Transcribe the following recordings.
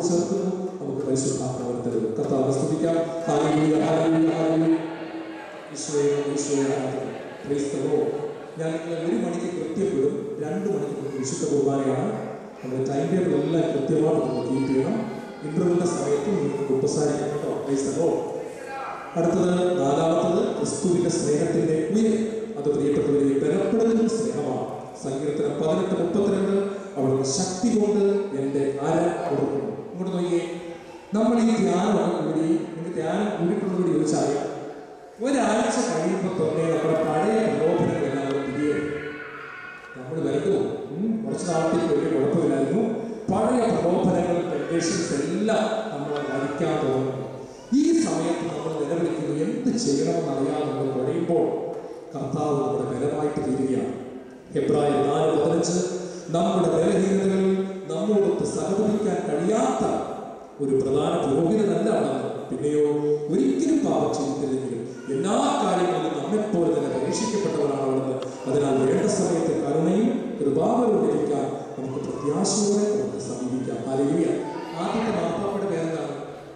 ചേർക്കുന്നു നമുക്ക് പരിശുദ്ധാത്മാവിനെ തരുന്നു കർത്താവ് സ്തുതിക്കാം ഹാലേലൂയ ഹാലേലൂയ ഹാലേലൂയ ഈശോയെ ഈശോയെ ആരാധന Praise the Lord. ഞാൻ നിങ്ങളെ ഒരു മണിക്ക് കൃത്യപ്പെടും രണ്ട് മണിക്ക് നമുക്ക് വിശുദ്ധ കുർബാനയാണ് നമ്മുടെ ടൈം ടേബിൾ എല്ലാം കൃത്യമായിട്ട് നമ്മൾ കീപ്പ് ചെയ്യണം ഇന്റർവ്യൂവിന്റെ സമയത്ത് നിങ്ങൾക്ക് കുമ്പസാരിക്കാം കേട്ടോ Praise the Lord. അടുത്തത് നാലാമത്തത് ക്രിസ്തുവിന്റെ സ്നേഹത്തിന്റെ ഉയരം അത് പ്രിയപ്പെട്ടവരെ ബലപ്പെടുന്ന സ്നേഹമാണ് സങ്കീർത്തനം പതിനെട്ട് മുപ്പത്തിരണ്ട് അവിടുന്ന് ശക്തി കൊണ്ട് എന്റെ അര കൊടുക്കുന്നു ഇങ്ങോട്ട് നോക്കിയേ നമ്മൾ ഈ ധ്യാനം കൂടി നിങ്ങൾക്ക് ധ്യാനം കൂടിയിട്ടുള്ളവരോട് ചോദിച്ചാൽ ഒരാഴ്ച കഴിയുമ്പോൾ തന്നെ നമ്മുടെ പഴയ പ്രലോഭനങ്ങളെല്ലാം തിരികെ നമ്മൾ വരണ്ടു കുറച്ച് നാളത്തേക്ക് വലിയ കുഴപ്പമില്ലായിരുന്നു പഴയ പ്രലോഭനങ്ങൾ ടെൻഡേഷൻസ് എല്ലാം നമ്മളെ വരിക്കാൻ തോന്നുന്നു ഈ സമയത്ത് നമ്മൾ നിലവിളിക്കുന്നു എന്ത് ചെയ്യണമെന്ന് അറിയാതെ നമ്മൾ കഴിയുമ്പോൾ കർത്താവ് നമ്മുടെ ബലമായിട്ട് തീരുകയാണ് ഹെബ്രായ നാല് പതിനഞ്ച് നമ്മുടെ ബലഹീനതകളിൽ നമ്മോടൊത്ത് സഹകരിക്കാൻ കഴിയാത്ത ഒരു പ്രധാന പുരോഹിതനല്ല അവിടുന്ന് പിന്നെയോ ഒരിക്കലും പാപം ചെയ്തിട്ടില്ലെങ്കിലും എല്ലാ കാര്യങ്ങളിലും നമ്മെപ്പോലെ തന്നെ പരീക്ഷിക്കപ്പെട്ടവരാണ് അവിടുന്ന് അതിനാൽ വേണ്ട സമയത്ത് കരുണയും കൃപാവരവും ലഭിക്കാൻ നമുക്ക് പ്രത്യാശയോടെ നമുക്ക് സമീപിക്കാം ആലോചിക്കുക ആദ്യത്തെ മാപ്പാപ്പയുടെ പേരെന്താണ്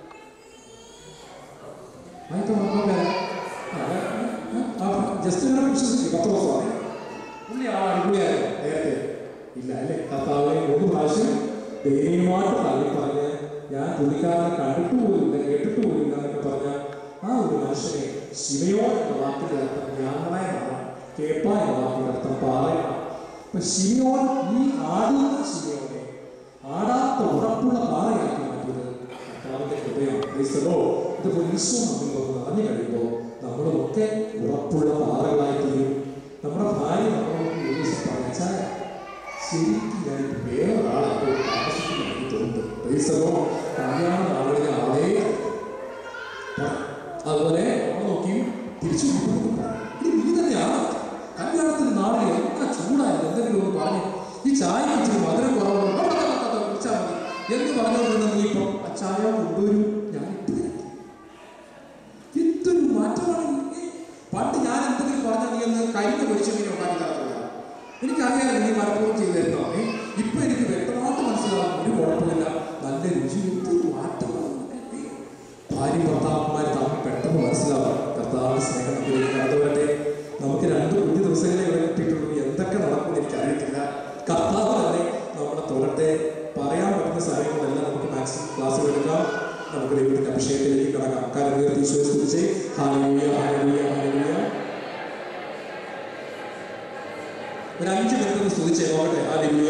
ആദ്യത്തെ മാപ്പാപ്പ ജസ്റ്റ് ഇങ്ങനെ വിശ്വസിക്കും പത്ത് ദിവസമാണ് പുള്ളി ആ അടിപൊളിയായിരുന്നു നേരത്തെ ഇല്ല അല്ലേ കർത്താവിനെ മൂന്ന് പ്രാവശ്യം ദയനീയമായിട്ട് തള്ളി പറഞ്ഞ് ഞാൻ പുള്ളിക്കാരനെ കണ്ടിട്ട് പോലില്ല കേട്ടിട്ട് പോലില്ല എന്നൊക്കെ പറഞ്ഞ ആ ഒരു മനുഷ്യനെ ശിവയോ എന്ന വാക്കിന്റെ അർത്ഥം ജ്ഞാനമായ നാളാണ് കേപ്പ എന്ന വാക്കിന്റെ അർത്ഥം പാറയാണ് അപ്പൊ ശിവയോൻ ഈ ആടുന്ന ശിവയോനെ ആടാത്ത ഉറപ്പുള്ള പാറയാക്കി മാറ്റിയത് കർത്താവിന്റെ കൃപയാണ് Praise the Lord. ഇതുപോലെ ഈശോ നമ്മിൽ വന്ന് നിറഞ്ഞു കഴിയുമ്പോൾ നമ്മളൊക്കെ ഉറപ്പുള്ള പാറകളായി തീരും നമ്മുടെ ഭാര്യ നമ്മളോട് ഒരു ദിവസം പറഞ്ഞാൽ ശരിക്കും ഞാൻ വേറൊരാളെ പോയി താമസിക്കുന്ന എനിക്ക് തോന്നുന്നു Praise the Lord. കല്യാണ നാളുകളിൽ ആളെ പറ- അതുപോലെ നമ്മൾ നോക്കി തിരിച്ചു കൊണ്ടുപോകും. ഇത് നീ തന്നെയാണ് കല്യാണത്തിന് നാളെ എന്താ ചൂടായിരുന്നു എന്തെങ്കിലും ഒന്ന് പറഞ്ഞു ഈ ചായ ഇച്ചിരി മധുരം കുറവുണ്ടോ കുടിച്ചാൽ മതി എന്ന് പറഞ്ഞുകൊണ്ടിരുന്ന നീ ഇപ്പം ആ ചായ കൊണ്ടുവരും ഞാൻ ഇട്ട് തരാം. എന്തൊരു മാറ്റമാണ് ഈ. പണ്ട് ഞാൻ എന്തെങ്കിലും പറഞ്ഞാൽ നീ ഒന്ന് കഴിഞ്ഞ പൊരിച്ചമീനെ ഉണ്ടാക്കി തരത്തില്ല എനിക്കറിയാം നീ മലപ്പുറം ചെയ്തിരുന്നോ ഏ ഇപ്പൊ എനിക്ക് വ്യക്തമായിട്ട് മനസ്സിലാവും ഒരു കുഴപ്പമില്ല നല്ല രുചി എന്തൊരു മാറ്റമാണ് ഏ? ഭാര്യ ഭർത്താക്കന്മാർ തമ്മിൽ പെട്ടെന്ന് മനസ്സിലാവും കർത്താവിന്റെ സ്നേഹം നമ്മളിലേക്ക് കടന്നു വരട്ടെ നമുക്ക് രണ്ട് പുതിയ ദിവസങ്ങളെ ഇവിടെ കിട്ടിയിട്ടുള്ളൂ എന്തൊക്കെ നടക്കുമെന്ന് എനിക്ക് അറിയത്തില്ല കർത്താവ് തന്നെ നമ്മളെ തൊടട്ടെ പറയാൻ പറ്റുന്ന സാഹചര്യങ്ങളെല്ലാം നമുക്ക് മാക്സിമം ക്ലാസ്സുകൾ എടുക്കാം നമുക്ക് ദൈവത്തിന്റെ അഭിഷേകത്തിലേക്ക് കടക്കാം കാരണം ഉയർത്തി ഈശോയെ സ്തുതിച്ച് ഹാലൂയ ഹാലൂയ ഹാലൂയ ഒരു അഞ്ച് മിനിറ്റ് ഒന്ന് സ്തുതിച്ചേ നോക്കട്ടെ ഹാലൂയ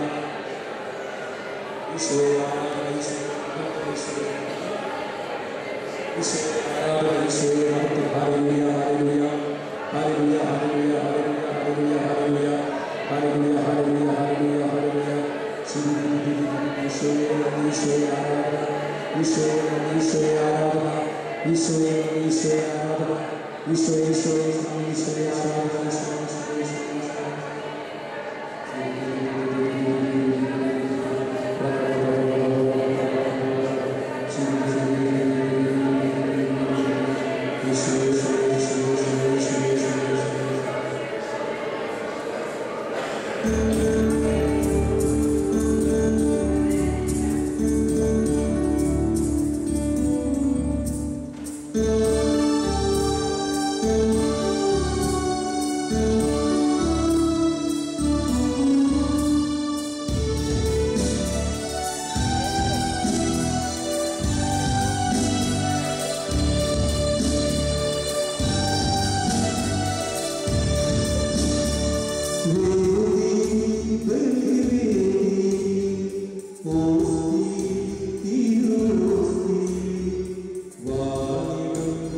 ഈശോയെ ആരാധന ഈശോയെ ആരാധന, ഈശോയെ ആരാധന. ഈശോയെ ആരാധന ഈശോയെ മഹത്വം ഹാലൂയ ഹാലൂയ ഹാലൂയ ഹാലൂയ ഹാലൂയ ഹാലൂയ ഹാലൂയ ഹാലൂയ ഹാലൂയ ഹാലൂയ ഹാലൂയ ഈശോയെ നന്ദി, ഈശോയെ ആരാധന ഈശോയെ നന്ദി, ഈശോയെ ആരാധന ഈശോയെ നന്ദി, ഈശോയെ ആരാധന ഈശോയെ ഈശോയെ നന്ദി, ഈശോയെ ആരാധന ഈശോയെ ഈശോയെ ഈശോയെ വാണിടും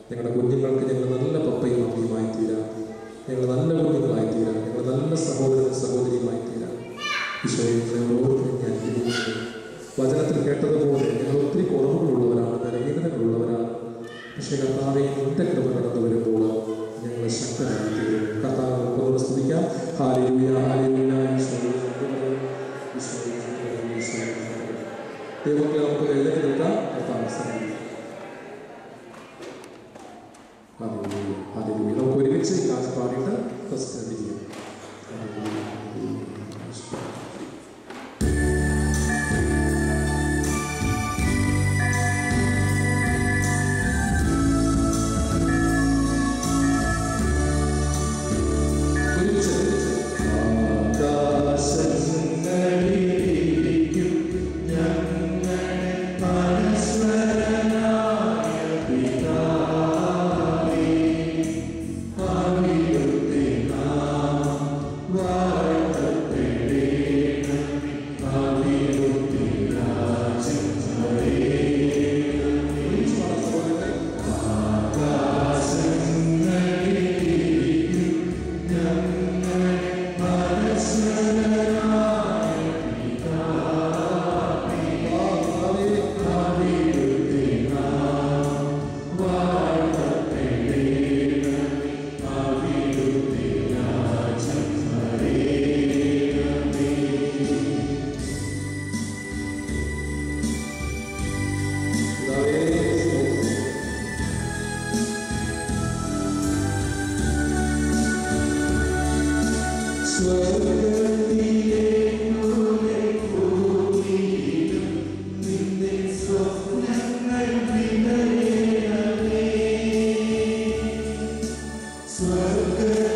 ഞങ്ങളുടെ കുഞ്ഞുങ്ങൾക്ക് ഞങ്ങൾ നല്ല പപ്പയും അമ്മയുമായി തീരാം ഞങ്ങൾ നല്ല കുഞ്ഞുങ്ങളായി തീരാം ഞങ്ങൾ നല്ല സഹോദരനും സഹോദരിയുമായി തീരാം ഈശോയെ ഞങ്ങൾ ഓരോരുത്തരും ഞാൻ അനുഗ്രഹിക്കുന്നു. വചനത്തിൽ കേട്ടതുപോലെ ഞങ്ങൾ ഒത്തിരി കുറവുകളുള്ളവരാണ് ബലഹീനതകളുള്ളവരാണ് പക്ഷേ കർത്താവെ നിന്റെ കൃപ കടന്നു വരുമ്പോൾ ഞങ്ങൾ ശക്തരായി തീരും കർത്താവ് നമുക്കൊന്ന് സ്തുതിക്കാം ഹാലിലൂയ ഹാലിലൂയ ഈശോയെ നന്ദി. ഈശോയെ നന്ദി. ഈശോയെ നന്ദി. ദൈവങ്ങളെ നമുക്ക് എഴുന്നേറ്റ് നിൽക്കാം കർത്താവ് സന്നിധിയിൽ. ഹല്ലേലൂയ, ഹല്ലേലൂയ. നമുക്ക് ഒരുമിച്ച് ഈ ഗാനം പാടിയിട്ട് ഫസ്റ്റ് തിരിയും ഹല്ലേലൂയ, ഹല്ലേലൂയ. ഈശോയെ. ഒരുമിച്ച് ആകാശങ്ങളിലിരിക്കും ഞങ്ങളെ പരസ്പരനായ പിതാവേ, അവിടുത്തെ നാമം വാഴ്ത്തപ്പെടേണമേ. അവിടുത്തെ രാജ്യം വരേണമേ. ആകാശങ്ങളിലിരിക്കും ഞങ്ങളെ പരസ്പരനായ പിതാവേ, അവിടുത്തെ നാമം വാഴ്ത്തപ്പെടേണമേ. അവിടുത്തെ രാജ്യം വരേണമേ. പിതാവേ, സ്തോത്രം. സ്വർഗ്ഗത്തിലെ പോലെ ഭൂമിയിലും നിന്റെ സ്വപ്നങ്ങൾ വിടയണമേ. സ്വർഗ്ഗ